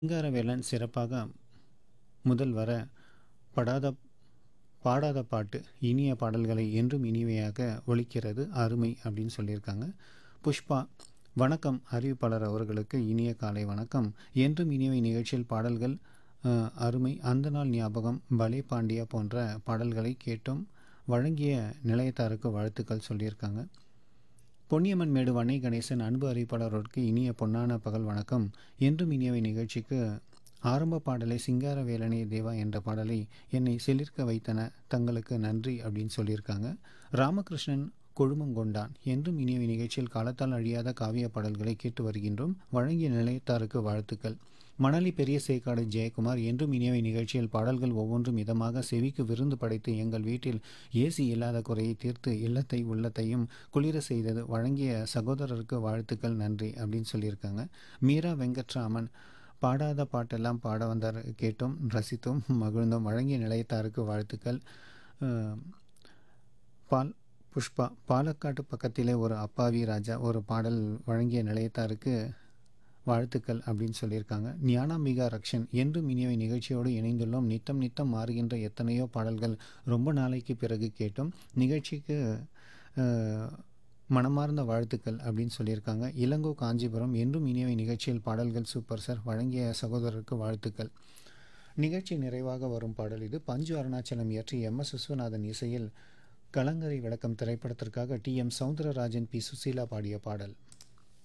சிங்காரவேலன் சிறப்பாக முதல் வர படாத பாடாத பாட்டு இனிய பாடல்களை என்றும் இனிமையாக ஒலிக்கிறது அருமை அப்படின்னு சொல்லியிருக்காங்க புஷ்பா வணக்கம் அறிவிப்பாளர் அவர்களுக்கு இனிய காலை வணக்கம் என்றும் இனிமை நிகழ்ச்சியில் பாடல்கள் அஹ், அருமை அந்த நாள் ஞாபகம் பலே பாண்டியா போன்ற பாடல்களை கேட்டும் வழங்கிய நிலையத்தாருக்கு வாழ்த்துக்கள் சொல்லியிருக்காங்க பொன்னியம்மன் மேடு வன்னை கணேசன் அன்பு அறிவிப்பாளர்களுக்கு இனிய பொன்னான பகல் வணக்கம் என்றும் இனியவை நிகழ்ச்சிக்கு ஆரம்ப பாடலை சிங்காரவேலனே தேவா என்ற பாடலை என்னை சிலிர்க்க வைத்தன தங்களுக்கு நன்றி அப்படின்னு சொல்லியிருக்காங்க ராமகிருஷ்ணன் கொழுமங்கொண்டான் என்றும் இனியவை நிகழ்ச்சியில் காலத்தால் அழியாத காவிய பாடல்களை கேட்டு வருகின்றோம் வழங்கிய நிலையத்தாருக்கு வாழ்த்துக்கள் மணலி பெரிய சேக்காடு ஜெயக்குமார் என்றும் இனியவை நிகழ்ச்சியில் பாடல்கள் ஒவ்வொன்றும் இதமாக செவிக்கு விருந்து படைத்து எங்கள் வீட்டில் ஏசி இல்லாத குறையை தீர்த்து இல்லத்தை உள்ளத்தையும் குளிர செய்தது வழங்கிய சகோதரருக்கு வாழ்த்துக்கள் நன்றி அப்படின்னு சொல்லியிருக்காங்க மீரா வெங்கட்ராமன் பாடாத பாட்டெல்லாம் பாட வந்தார் கேட்டோம் ரசித்தோம் மகிழ்ந்தோம் வழங்கிய நிலையத்தாருக்கு வாழ்த்துக்கள் அஹ், பால் புஷ்பா பாலக்காட்டு பக்கத்திலே ஒரு அப்பாவி ராஜா ஒரு பாடல் வழங்கிய நிலையத்தாருக்கு வாழ்த்துக்கள் அப்படின்னு சொல்லியிருக்காங்க ஞானாம்பிகா ரக்ஷன் என்றும் இனியவை நிகழ்ச்சியோடு இணைந்துள்ளோம் நித்தம் நித்தம் மாறுகின்ற எத்தனையோ பாடல்கள் ரொம்ப நாளைக்கு பிறகு கேட்டோம் நிகழ்ச்சிக்கு அஹ், மனமார்ந்த வாழ்த்துக்கள் அப்படின்னு சொல்லியிருக்காங்க இளங்கோ காஞ்சிபுரம் என்றும் இனியவை நிகழ்ச்சியில் பாடல்கள் சூப்பர் சார் வழங்கிய சகோதரருக்கு வாழ்த்துக்கள் நிகழ்ச்சி நிறைவாக வரும் பாடல் இது பஞ்சு அருணாச்சலம் இயற்றி எம் எஸ் விஸ்வநாதன் இசையில் கலங்கரை விளக்கம் திரைப்படத்திற்காக T M Soundararajan P Susheela பாடிய பாடல்